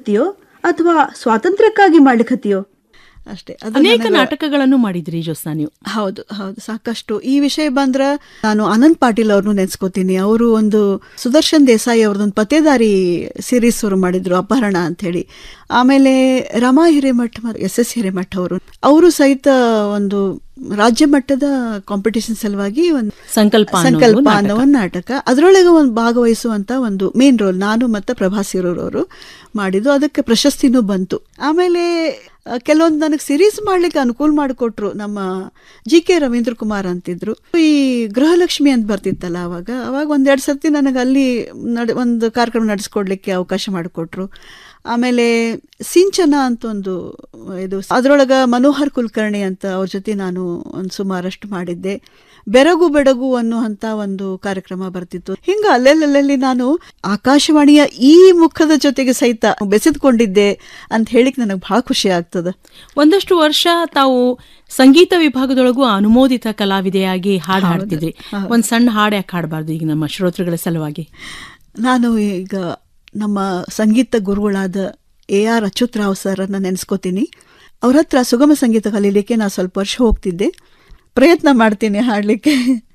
ಮಾಡ್ಲಿಕತ್ತಿಯೋ ಅಥವಾ ಸ್ವಾತಂತ್ರ್ಯಕ್ಕಾಗಿ ಮಾಡ್ಲಿಕತ್ತಿಯೋ ಅಷ್ಟೇ ಅದು ಅನೇಕ ನನಗ- ನಾಟಕಗಳನ್ನು ಮಾಡಿದ್ರಿ ಜೋಸ್ನಾ ನೀವು ಹೌದು ಹೌದು ಸಾಕಷ್ಟು ಈ ವಿಷಯ ಬಂದ್ರ ನಾನು ಅನಂತ್ ಪಾಟೀಲ್ ಅವ್ರನ್ನು ನೆನ್ಸ್ಕೋತೀನಿ ಅವರು ಒಂದು ಸುದರ್ಶನ್ ದೇಸಾಯಿ ಅವ್ರದ್ದೊಂದು ಪತ್ತೇದಾರಿ ಸೀರೀಸ್ ಅವರು ಮಾಡಿದ್ರು ಅಪಹರಣ ಅಂತ ಹೇಳಿ ಆಮೇಲೆ ರಮಾ ಹಿರೇಮಠ ಮತ್ತು ಎಸ್ ಎಸ್ ಹಿರೇಮಠ ಅವರು ಅವರು ಸಹಿತ ಒಂದು ರಾಜ್ಯ ಮಟ್ಟದ ಕಾಂಪಿಟಿಷನ್ ಸಲುವಾಗಿ ಒಂದು ಸಂಕಲ್ಪ ಅನ್ನೋ ಒಂದು ಸಂಕಲ್ಪ ನಾಟಕ. ಅನ್ನೋ ಒಂದು ನಾಟಕ ಅದರೊಳಗೆ ಒಂದು ಭಾಗವಹಿಸುವಂತ ಒಂದು ಮೇನ್ ರೋಲ್ ನಾನು ಮತ್ತು ಪ್ರಭಾಸಿರೋರವರು ಮಾಡಿದ್ದು ಅದಕ್ಕೆ ಪ್ರಶಸ್ತಿನೂ ಬಂತು ಆಮೇಲೆ ಆ, ಕೆಲವೊಂದು ನನಗೆ ಸಿರೀಸ್ ಮಾಡ್ಲಿಕ್ಕೆ ಅನುಕೂಲ ಮಾಡಿಕೊಟ್ರು ನಮ್ಮ ಜಿ ಕೆ ರವೀಂದ್ರ ಕುಮಾರ್ ಅಂತಿದ್ರು ಈ ಗೃಹಲಕ್ಷ್ಮಿ ಅಂತ ಬರ್ತಿತ್ತಲ್ಲ ಅವಾಗ ಅವಾಗ ಒಂದೆರಡು ಸರ್ತಿ ನನಗೆ ಅಲ್ಲಿ ನಡ್ ಒಂದು ಕಾರ್ಯಕ್ರಮ ನಡೆಸ್ಕೊಡ್ಲಿಕ್ಕೆ ಅವಕಾಶ ಮಾಡಿಕೊಟ್ರು ಆಮೇಲೆ ಸಿಂಚನ ಅಂತ ಒಂದು ಇದು ಅದರೊಳಗ ಮನೋಹರ್ ಕುಲಕರ್ಣಿ ಅಂತ ಅವ್ರ ಜೊತೆ ನಾನು ಒಂದು ಸುಮಾರಷ್ಟು ಮಾಡಿದ್ದೆ ಬೆರಗು ಬೆಡಗು ಅನ್ನುವಂಥ ಒಂದು ಕಾರ್ಯಕ್ರಮ ಬರ್ತಿತ್ತು ಹಿಂಗ ಅಲ್ಲೆಲ್ಲಲ್ಲಿ ನಾನು ಆಕಾಶವಾಣಿಯ ಈ ಮುಖದ ಜೊತೆಗೆ ಸಹಿತ ಬೆಸೆದುಕೊಂಡಿದ್ದೆ ಅಂತ ಹೇಳಿಕ್ ನನಗೆ ಬಹಳ ಖುಷಿ ಆಗ್ತದ ಒಂದಷ್ಟು ವರ್ಷ ತಾವು ಸಂಗೀತ ವಿಭಾಗದೊಳಗೂ ಅನುಮೋದಿತ ಕಲಾವಿದೆಯಾಗಿ ಹಾಡು ಹಾಡ್ತಿದ್ರಿ ಒಂದ್ ಸಣ್ಣ ಹಾಡು ಯಾಕೆ ಹಾಡಬಾರ್ದು ಈಗ ನಮ್ಮ ಶ್ರೋತೃಗಳ ಸಲುವಾಗಿ ನಾನು ಈಗ ನಮ್ಮ ಸಂಗೀತ ಗುರುಗಳಾದ ಎ ಆರ್ ಅಚ್ಯುತ್ ರಾವ್ ಸರ್ರನ್ನ ನೆನೆಸ್ಕೋತೀನಿ ಅವ್ರ ಹತ್ರ ಸುಗಮ ಸಂಗೀತ ಕಲೀಲಿಕ್ಕೆ ನಾನು ಸ್ವಲ್ಪ ವರ್ಷ ಹೋಗ್ತಿದ್ದೆ ಪ್ರಯತ್ನ ಮಾಡ್ತೀನಿ ಹಾಡಲಿಕ್ಕೆ